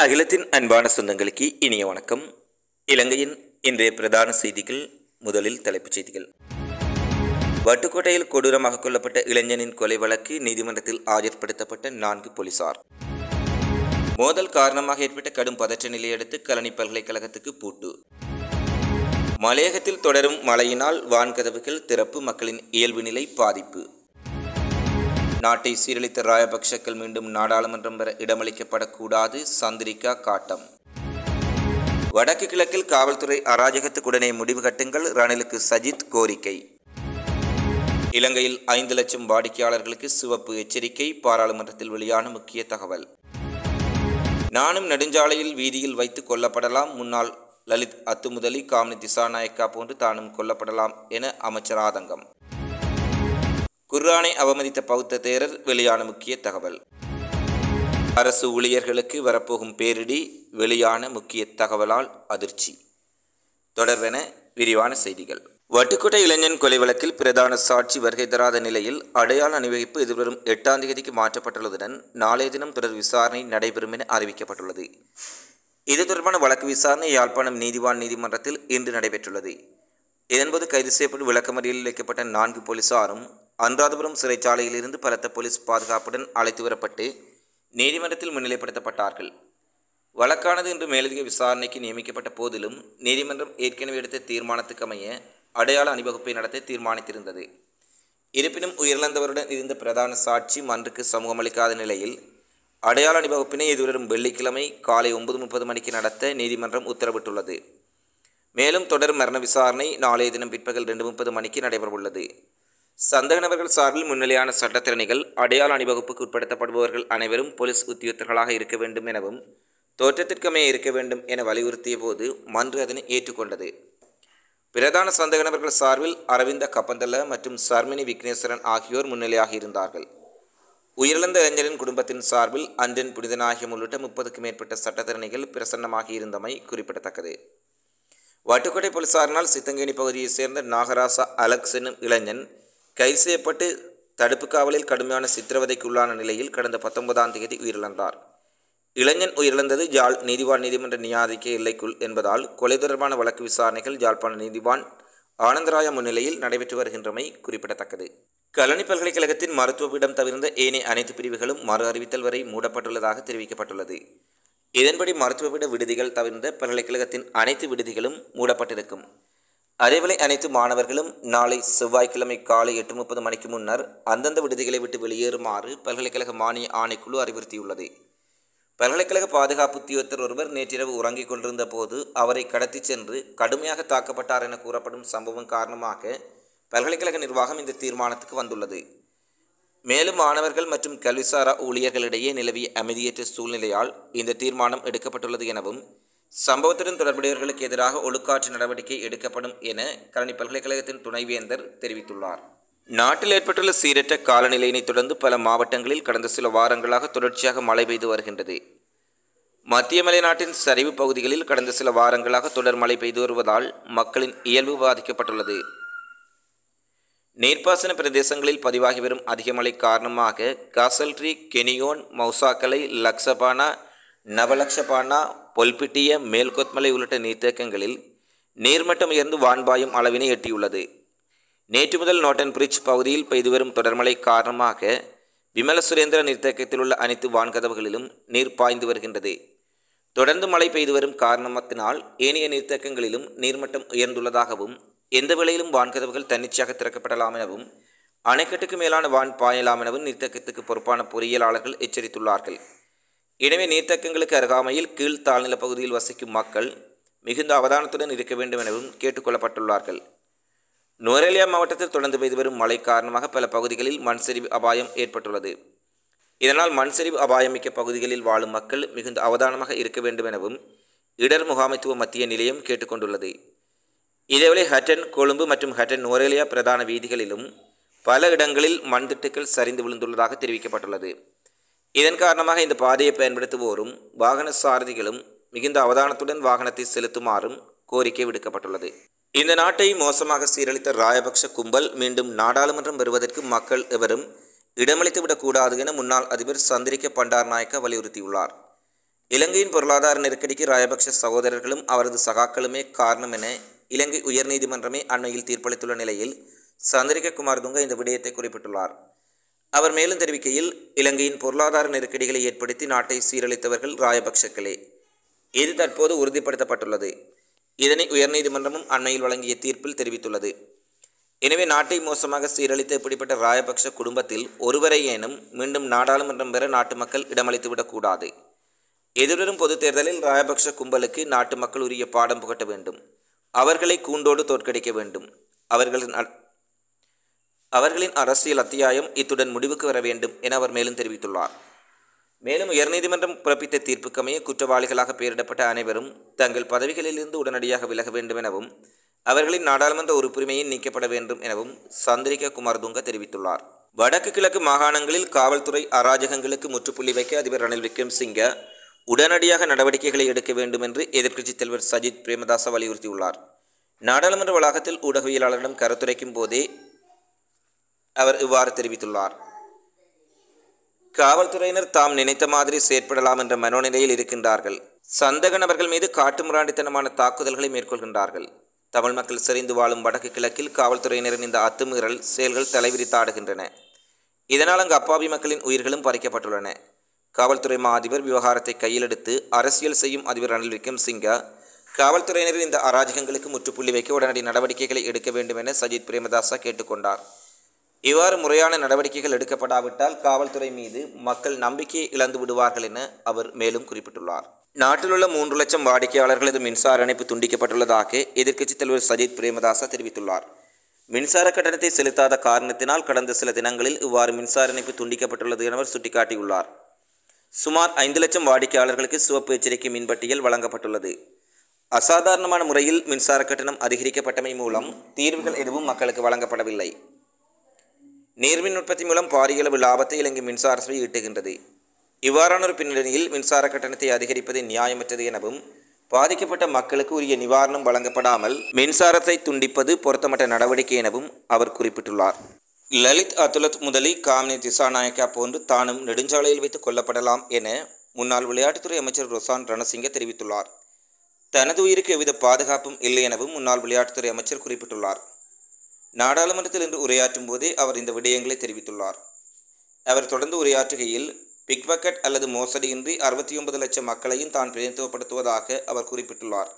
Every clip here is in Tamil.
அகிலத்தின் அன்பான சொந்தங்களுக்கு இனிய வணக்கம் இலங்கையின் இன்றைய பிரதான செய்திகள் முதலில் தலைப்புச் செய்திகள் வட்டுக்கோட்டையில் கொடூரமாக கொல்லப்பட்ட இளைஞனின் கொலை வழக்கு நீதிமன்றத்தில் ஆஜர்படுத்தப்பட்ட நான்கு போலீசார் மோதல் காரணமாக ஏற்பட்ட கடும் பதற்ற நிலையடுத்து கலனி பல்கலைக்கழகத்துக்கு பூட்டு மலையகத்தில் தொடரும் மழையினால் வான்கதவுகள் திறப்பு மக்களின் இயல்பு நிலை பாதிப்பு நாட்டை சீரழித்த ராயபக்ஷக்கள் மீண்டும் நாடாளுமன்றம் வர இடமளிக்கப்படக்கூடாது சந்திரிகா காட்டம் வடக்கு கிழக்கில் காவல்துறை அராஜகத்துக்குடனே முடிவு கட்டுங்கள் ரணிலுக்கு சஜித் கோரிக்கை இலங்கையில் ஐந்து லட்சம் வாடிக்கையாளர்களுக்கு சிவப்பு எச்சரிக்கை பாராளுமன்றத்தில் வெளியான முக்கிய தகவல் நானும் நெடுஞ்சாலையில் வீதியில் வைத்து கொல்லப்படலாம் முன்னாள் லலித் அத்துமுதலி காமினி திசாநாயக்கா போன்று தானும் கொல்லப்படலாம் என அமைச்சர் ஆதங்கம் குர்ஆனை அவமதித்த பௌத்த தேரர் வெளியான முக்கிய தகவல் அரசு ஊழியர்களுக்கு வரப்போகும் பேரிடி வெளியான முக்கிய தகவலால் அதிர்ச்சி தொடர்வென விரிவான செய்திகள் வட்டுக்கோட்டை இளைஞன் கொலை வழக்கில் பிரதான சாட்சி வருகை தராத நிலையில் அடையாள அணிவகுப்பு எதிர்வரும் எட்டாம் தேதிக்கு மாற்றப்பட்டுள்ளதுடன் நாளைய தினம் தொடர் விசாரணை நடைபெறும் என அறிவிக்கப்பட்டுள்ளது இது தொடர்பான வழக்கு விசாரணை யாழ்ப்பாணம் நீதிவான் நீதிமன்றத்தில் இன்று நடைபெற்றுள்ளது இதன்போது கைது செய்யப்பட்டு விளக்கமறியலில் வைக்கப்பட்ட நான்கு போலீசாரும் அனுராதபுரம் சிறைச்சாலையிலிருந்து பலத்த போலீஸ் பாதுகாப்புடன் அழைத்து வரப்பட்டு நீதிமன்றத்தில் முன்னிலைப்படுத்தப்பட்டார்கள் வழக்கானது இன்று மேலதிக விசாரணைக்கு நியமிக்கப்பட்ட போதிலும் நீதிமன்றம் ஏற்கனவே எடுத்த தீர்மானத்துக்கு அமைய அடையாள அணிவகுப்பை நடத்த தீர்மானித்திருந்தது இருப்பினும் உயிரிழந்தவருடன் இருந்த பிரதான சாட்சி மன்றுக்கு சமூகமளிக்காத நிலையில் அடையாள அணிவகுப்பினை எதிர்வரும் வெள்ளிக்கிழமை காலை ஒன்பது முப்பது மணிக்கு நடத்த நீதிமன்றம் உத்தரவிட்டுள்ளது மேலும் தொடர் மரண விசாரணை நாளைய தினம் பிற்பகல் ரெண்டு முப்பது மணிக்கு நடைபெறவுள்ளது சந்தக நபர்கள் சார்பில் முன்னிலையான சட்டத்திறனிகள் அடையாள அணிவகுப்புக்கு உட்படுத்தப்படுபவர்கள் அனைவரும் போலீஸ் உத்தியோகத்தர்களாக இருக்க வேண்டும் எனவும் தோற்றத்திற்கமே இருக்க வேண்டும் என வலியுறுத்திய போது மன்று அதனை ஏற்றுக்கொண்டது பிரதான சந்தக நபர்கள் சார்பில் அரவிந்த கப்பந்தல மற்றும் சர்மினி விக்னேஸ்வரன் ஆகியோர் முன்னிலையாக இருந்தார்கள் உயிரிழந்த இளைஞரின் குடும்பத்தின் சார்பில் அன்றன் புனிதநாயகம் உள்ளிட்ட முப்பதுக்கு மேற்பட்ட சட்டத்திறனிகள் பிரசன்னமாகி இருந்தமை குறிப்பிடத்தக்கது வட்டுக்கோட்டை போலீசாரினால் சித்தங்கேணி பகுதியைச் சேர்ந்த நாகராசா அலெக்ஸ் என்னும் இளைஞன் கைது செய்யப்பட்டு தடுப்பு காவலில் கடுமையான சித்திரவதைக்குள்ளான நிலையில் கடந்த பத்தொன்பதாம் தேதி உயிரிழந்தார் இளைஞன் உயிரிழந்தது ஜாழ் நீதிவான் நீதிமன்ற நியாதிக்க எல்லைக்குள் என்பதால் கொலை தொடர்பான வழக்கு விசாரணைகள் ஜாழ்ப்பாண நீதிவான் ஆனந்தராய முன்னிலையில் நடைபெற்று வருகின்றமை குறிப்பிடத்தக்கது கலனி பல்கலைக்கழகத்தின் மருத்துவப்பீடம் தவிர்ந்த ஏனைய அனைத்து பிரிவுகளும் மறு அறிவித்தல் வரை மூடப்பட்டுள்ளதாக தெரிவிக்கப்பட்டுள்ளது இதன்படி மருத்துவப்பீட விடுதிகள் தவிர்ந்த பல்கலைக்கழகத்தின் அனைத்து விடுதிகளும் மூடப்பட்டிருக்கும் அதேவேளை அனைத்து மாணவர்களும் நாளை செவ்வாய்க்கிழமை காலை எட்டு முப்பது மணிக்கு முன்னர் அந்தந்த விடுதிகளை விட்டு வெளியேறுமாறு பல்கலைக்கழக மானிய ஆணைக்குழு அறிவுறுத்தியுள்ளது பல்கலைக்கழக பாதுகாப்பு உத்தியோகத்தர் ஒருவர் நேற்றிரவு உறங்கிக் கொண்டிருந்த போது அவரை கடத்திச் சென்று கடுமையாக தாக்கப்பட்டார் என கூறப்படும் சம்பவம் காரணமாக பல்கலைக்கழக நிர்வாகம் இந்த தீர்மானத்துக்கு வந்துள்ளது மேலும் மாணவர்கள் மற்றும் கல்விசாரா ஊழியர்களிடையே நிலவிய அமைதியற்ற சூழ்நிலையால் இந்த தீர்மானம் எடுக்கப்பட்டுள்ளது எனவும் சம்பவத்துடன் தொடர்புடையவர்களுக்கு எதிராக ஒழுக்காற்று நடவடிக்கை எடுக்கப்படும் என கரணி பல்கலைக்கழகத்தின் துணைவேந்தர் தெரிவித்துள்ளார் நாட்டில் ஏற்பட்டுள்ள சீரற்ற காலநிலையினை தொடர்ந்து பல மாவட்டங்களில் கடந்த சில வாரங்களாக தொடர்ச்சியாக மழை பெய்து வருகின்றது மத்திய மலைநாட்டின் சரிவு பகுதிகளில் கடந்த சில வாரங்களாக தொடர் மழை பெய்து வருவதால் மக்களின் இயல்பு பாதிக்கப்பட்டுள்ளது நீர்ப்பாசன பிரதேசங்களில் பதிவாகி வரும் அதிக மழை காரணமாக காசல்ட்ரி கெனியோன் மௌசாக்கலை லக்ஸபானா நவலக்ஷபானா பொல்பிட்டிய மேல்கொத்மலை உள்ளிட்ட நீர்த்தேக்கங்களில் நீர்மட்டம் உயர்ந்து வான்பாயும் அளவினை எட்டியுள்ளது நேற்று முதல் நோட்டன் பிரிட்ஜ் பகுதியில் பெய்து வரும் தொடர்மழை காரணமாக விமல சுரேந்திர நீர்த்தேக்கத்தில் உள்ள அனைத்து வான்கதவுகளிலும் நீர் பாய்ந்து வருகின்றது தொடர்ந்து மழை பெய்து வரும் காரணத்தினால் ஏனைய நீர்த்தேக்கங்களிலும் நீர்மட்டம் உயர்ந்துள்ளதாகவும் எந்த வேளையிலும் வான்கதவுகள் தன்னிச்சையாக திறக்கப்படலாம் எனவும் அணைக்கட்டுக்கு மேலான வான் பாயலாம் எனவும் நீர்த்தேக்கத்துக்கு பொறுப்பான பொறியியலாளர்கள் எச்சரித்துள்ளார்கள் எனவே நீர்த்தேக்கங்களுக்கு அருகாமையில் கீழ் தாழ்நில பகுதியில் வசிக்கும் மக்கள் மிகுந்த அவதானத்துடன் இருக்க வேண்டும் எனவும் கேட்டுக்கொள்ளப்பட்டுள்ளார்கள் நுவரேலியா மாவட்டத்தில் தொடர்ந்து பெய்து வரும் மழை காரணமாக பல பகுதிகளில் மண் சரிவு அபாயம் ஏற்பட்டுள்ளது இதனால் மண் சரிவு அபாயமிக்க பகுதிகளில் வாழும் மக்கள் மிகுந்த அவதானமாக இருக்க வேண்டும் எனவும் இடர் முகாமைத்துவ மத்திய நிலையம் கேட்டுக்கொண்டுள்ளது இதேவேளை ஹட்டன் கொழும்பு மற்றும் ஹட்டன் நுவரேலியா பிரதான வீதிகளிலும் பல இடங்களில் மண் திட்டுக்கள் சரிந்து விழுந்துள்ளதாக தெரிவிக்கப்பட்டுள்ளது இதன் காரணமாக இந்த பாதையை பயன்படுத்துவோரும் வாகன சாரதிகளும் மிகுந்த அவதானத்துடன் வாகனத்தை செலுத்துமாறும் கோரிக்கை விடுக்கப்பட்டுள்ளது இந்த நாட்டை மோசமாக சீரழித்த ராயபக்ஷ கும்பல் மீண்டும் நாடாளுமன்றம் வருவதற்கு மக்கள் எவரும் இடமளித்து விடக்கூடாது என முன்னாள் அதிபர் சந்திரிக்க பண்டார் நாயக்க வலியுறுத்தியுள்ளார் இலங்கையின் பொருளாதார நெருக்கடிக்கு ராயபக்ஷ சகோதரர்களும் அவரது சகாக்களுமே காரணம் என இலங்கை உயர்நீதிமன்றமே அண்மையில் தீர்ப்பளித்துள்ள நிலையில் சந்திரிக குமார் துங்க இந்த விடயத்தை குறிப்பிட்டுள்ளார் அவர் மேலும் தெரிவிக்கையில் இலங்கையின் பொருளாதார நெருக்கடிகளை ஏற்படுத்தி நாட்டை சீரழித்தவர்கள் ராயபக்ஷக்களே இது தற்போது உறுதிப்படுத்தப்பட்டுள்ளது இதனை உயர்நீதிமன்றமும் அண்மையில் வழங்கிய தீர்ப்பில் தெரிவித்துள்ளது எனவே நாட்டை மோசமாக சீரழித்த இப்படிப்பட்ட ராயபக்ஷ குடும்பத்தில் ஒருவரையேனும் மீண்டும் நாடாளுமன்றம் பெற நாட்டு மக்கள் இடமளித்துவிடக்கூடாது எதிர்வரும் பொதுத் தேர்தலில் ராயபக்ஷ கும்பலுக்கு நாட்டு மக்கள் உரிய பாடம் புகட்ட வேண்டும் அவர்களை கூண்டோடு தோற்கடிக்க வேண்டும் அவர்களின் அ- அவர்களின் அரசியல் அத்தியாயம் இத்துடன் முடிவுக்கு வர வேண்டும் என அவர் மேலும் தெரிவித்துள்ளார் மேலும் உயர்நீதிமன்றம் பிறப்பித்த தீர்ப்புக்கமைய குற்றவாளிகளாக பெயரிடப்பட்ட அனைவரும் தங்கள் பதவிகளிலிருந்து உடனடியாக விலக வேண்டும் எனவும் அவர்களின் நாடாளுமன்ற உறுப்புரிமையை நீக்கப்பட வேண்டும் எனவும் சந்திரிகா குமார் துங்க தெரிவித்துள்ளார் வடக்கு கிழக்கு மாகாணங்களில் காவல்துறை அராஜகங்களுக்கு முற்றுப்புள்ளி வைக்க அதிபர் ரணில் விக்ரம்சிங்க உடனடியாக நடவடிக்கைகளை எடுக்க வேண்டும் என்று எதிர்க்கட்சித் தலைவர் சஜித் பிரேமதாச வலியுறுத்தியுள்ளார் நாடாளுமன்ற வளாகத்தில் ஊடகவியலாளரிடம் கருத்துரைக்கும் போதே அவர் இவ்வாறு தெரிவித்துள்ளார் காவல்துறையினர் தாம் நினைத்த மாதிரி செயற்படலாம் என்ற மனோநிலையில் இருக்கின்றார்கள் சந்தக நபர்கள் மீது காட்டுமிராண்டித்தனமான தாக்குதல்களை மேற்கொள்கின்றார்கள் தமிழ் மக்கள் செறிந்து வாழும் வடக்கு கிழக்கில் காவல்துறையினரின் இந்த அத்துமீறல் செயல்கள் தலைவிரித்தாடுகின்றன இதனால் அங்கு அப்பாவி மக்களின் உயிர்களும் பறிக்கப்பட்டுள்ளன காவல்துறை மா அதிபர் விவகாரத்தை கையில் எடுத்து அரசியல் செய்யும் அதிபர் ரணில் விக்ரம்சிங்கா காவல்துறையினரின் இந்த அராஜகங்களுக்கு முற்றுப்புள்ளி வைக்க உடனடி நடவடிக்கைகளை எடுக்க வேண்டும் என சஜித் பிரேமதாசா கேட்டுக்கொண்டார் இவ்வாறு முறையான நடவடிக்கைகள் எடுக்கப்படாவிட்டால் காவல்துறை மீது மக்கள் நம்பிக்கையை இழந்து விடுவார்கள் என அவர் மேலும் குறிப்பிட்டுள்ளார் நாட்டிலுள்ள மூன்று லட்சம் வாடிக்கையாளர்களது மின்சார இணைப்பு துண்டிக்கப்பட்டுள்ளதாக எதிர்க்கட்சித் தலைவர் சஜித் பிரேமதாசா தெரிவித்துள்ளார் மின்சார கட்டணத்தை செலுத்தாத காரணத்தினால் கடந்த சில தினங்களில் இவ்வாறு மின்சார இணைப்பு துண்டிக்கப்பட்டுள்ளது என அவர் சுட்டிக்காட்டியுள்ளார் சுமார் ஐந்து லட்சம் வாடிக்கையாளர்களுக்கு சிவப்பு எச்சரிக்கை மின்பட்டியல் வழங்கப்பட்டுள்ளது அசாதாரணமான முறையில் மின்சார கட்டணம் அதிகரிக்கப்பட்டமை மூலம் தீர்வுகள் எதுவும் மக்களுக்கு வழங்கப்படவில்லை நீர்மின் உற்பத்தி மூலம் பாரிய அளவு லாபத்தை இலங்கை மின்சார சபை ஈட்டுகின்றது இவ்வாறான ஒரு பின்னணியில் மின்சார கட்டணத்தை அதிகரிப்பது நியாயமற்றது எனவும் பாதிக்கப்பட்ட மக்களுக்கு உரிய நிவாரணம் வழங்கப்படாமல் மின்சாரத்தை துண்டிப்பது பொருத்தமற்ற நடவடிக்கை எனவும் அவர் குறிப்பிட்டுள்ளார் லலித் அதுலத் முதலி காமினி திசாநாயக்கா போன்று தானும் நெடுஞ்சாலையில் வைத்து கொல்லப்படலாம் என முன்னாள் விளையாட்டுத்துறை அமைச்சர் ரொசான் ரணசிங்க தெரிவித்துள்ளார் தனது உயிருக்கு எவ்வித பாதுகாப்பும் இல்லை எனவும் முன்னாள் விளையாட்டுத்துறை அமைச்சர் குறிப்பிட்டுள்ளார் நாடாளுமன்றத்தில் இன்று உரையாற்றும் போதே அவர் இந்த விடயங்களை தெரிவித்துள்ளார் அவர் தொடர்ந்து உரையாற்றுகையில் பிக் பக்கெட் அல்லது மோசடியின்றி அறுபத்தி ஒன்பது லட்சம் மக்களையும் தான் பிரதிநிதித்துவப்படுத்துவதாக அவர் குறிப்பிட்டுள்ளார்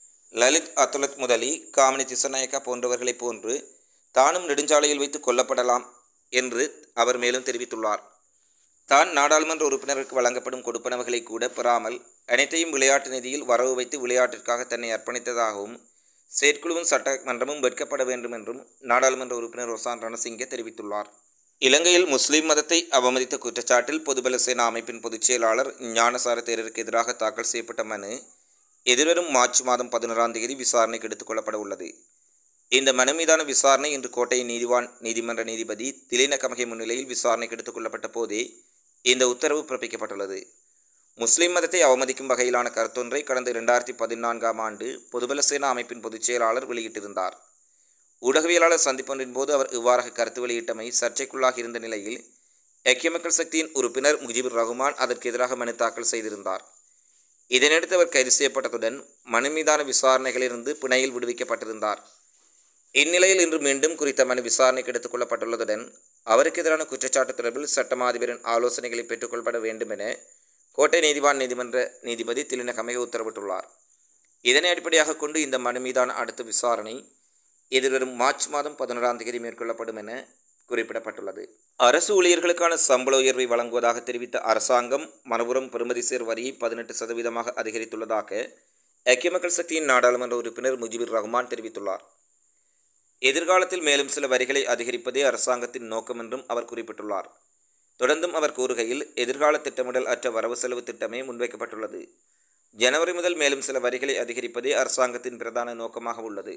லலித் அத்துலத் முதலி காமினி திசநாயக்கா போன்றவர்களைப் போன்று தானும் நெடுஞ்சாலையில் வைத்து கொல்லப்படலாம் என்று அவர் மேலும் தெரிவித்துள்ளார் தான் நாடாளுமன்ற உறுப்பினருக்கு வழங்கப்படும் கொடுப்பனவுகளை கூட பெறாமல் அனைத்தையும் விளையாட்டு நிதியில் வரவு வைத்து விளையாட்டிற்காக தன்னை அர்ப்பணித்ததாகவும் செயற்குழுவும் சட்டமன்றமும் வெட்கப்பட வேண்டும் என்றும் நாடாளுமன்ற உறுப்பினர் ரொசான் ரணசிங்க தெரிவித்துள்ளார் இலங்கையில் முஸ்லிம் மதத்தை அவமதித்த குற்றச்சாட்டில் பொதுபல சேனா அமைப்பின் பொதுச் செயலாளர் ஞானசார தேரருக்கு எதிராக தாக்கல் செய்யப்பட்ட மனு எதிர்வரும் மார்ச் மாதம் பதினோராம் தேதி விசாரணைக்கு எடுத்துக் கொள்ளப்பட உள்ளது இந்த மனு மீதான விசாரணை இன்று கோட்டை நீதிவான் நீதிமன்ற நீதிபதி திலின கமகை முன்னிலையில் விசாரணைக்கு எடுத்துக் கொள்ளப்பட்ட போதே இந்த உத்தரவு பிறப்பிக்கப்பட்டுள்ளது முஸ்லிம் மதத்தை அவமதிக்கும் வகையிலான கருத்தொன்றை கடந்த இரண்டாயிரத்தி பதினான்காம் ஆண்டு பொதுபல சேனா அமைப்பின் பொதுச் செயலாளர் வெளியிட்டிருந்தார் ஊடகவியலாளர் சந்திப்பொன்றின் போது அவர் இவ்வாறாக கருத்து வெளியிட்டமை சர்ச்சைக்குள்ளாகி இருந்த நிலையில் ஐக்கிய மக்கள் சக்தியின் உறுப்பினர் முஜிபுர் ரஹ்மான் அதற்கு எதிராக மனு தாக்கல் செய்திருந்தார் இதனையடுத்து அவர் கைது செய்யப்பட்டதுடன் மனு மீதான விசாரணைகளிலிருந்து பிணையில் விடுவிக்கப்பட்டிருந்தார் இந்நிலையில் இன்று மீண்டும் குறித்த மனு விசாரணைக்கு எடுத்துக் கொள்ளப்பட்டுள்ளதுடன் அவருக்கு எதிரான குற்றச்சாட்டு தொடர்பில் சட்டமா அதிபரின் ஆலோசனைகளை பெற்றுக்கொள்ளப்பட வேண்டும் என கோட்டை நீதிவான் நீதிமன்ற நீதிபதி திலின கமக உத்தரவிட்டுள்ளார் இதனை அடிப்படையாக கொண்டு இந்த மனு மீதான அடுத்த விசாரணை எதிர்வரும் மார்ச் மாதம் பதினோராம் தேதி மேற்கொள்ளப்படும் என குறிப்பிடப்பட்டுள்ளது அரசு ஊழியர்களுக்கான சம்பள உயர்வை வழங்குவதாக தெரிவித்த அரசாங்கம் மனபுரம் பெறுமதி சேர் வரியை பதினெட்டு சதவீதமாக அதிகரித்துள்ளதாக ஐக்கிய மக்கள் சக்தியின் நாடாளுமன்ற உறுப்பினர் முஜிபுர் ரஹ்மான் தெரிவித்துள்ளார் எதிர்காலத்தில் மேலும் சில வரிகளை அதிகரிப்பதே அரசாங்கத்தின் நோக்கம் என்றும் அவர் குறிப்பிட்டுள்ளார் தொடர்ந்தும் அவர் கூறுகையில் எதிர்கால திட்டமிடல் அற்ற வரவு செலவு திட்டமே முன்வைக்கப்பட்டுள்ளது ஜனவரி முதல் மேலும் சில வரிகளை அதிகரிப்பதே அரசாங்கத்தின் பிரதான நோக்கமாக உள்ளது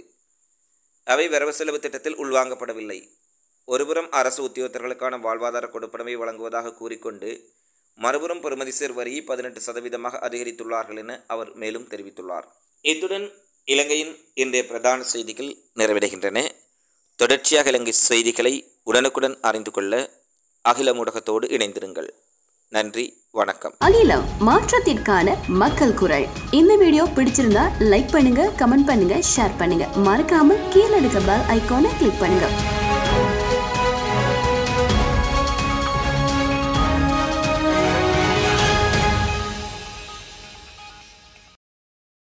அவை வரவு செலவு திட்டத்தில் உள்வாங்கப்படவில்லை ஒருபுறம் அரசு உத்தியோகத்தர்களுக்கான வாழ்வாதார கொடுப்பனவை வழங்குவதாக கூறிக்கொண்டு மறுபுறம் பெறுமதி சேர் வரியை பதினெட்டு சதவீதமாக அதிகரித்துள்ளார்கள் என அவர் மேலும் தெரிவித்துள்ளார் இத்துடன் இலங்கையின் இன்றைய பிரதான செய்திகள் நிறைவடைகின்றன தொடர்ச்சியாக இலங்கை செய்திகளை உடனுக்குடன் அறிந்து கொள்ள அகில ஊடகத்தோடு இணைந்திருங்கள் நன்றி வணக்கம் அகிலம் மாற்றத்திற்கான மக்கள் குரல் இந்த வீடியோ பிடிச்சிருந்தா லைக் பண்ணுங்க கமெண்ட் பண்ணுங்க ஷேர் பண்ணுங்க மறக்காம கீழே இருக்க பெல் ஐகானை கிளிக் பண்ணுங்க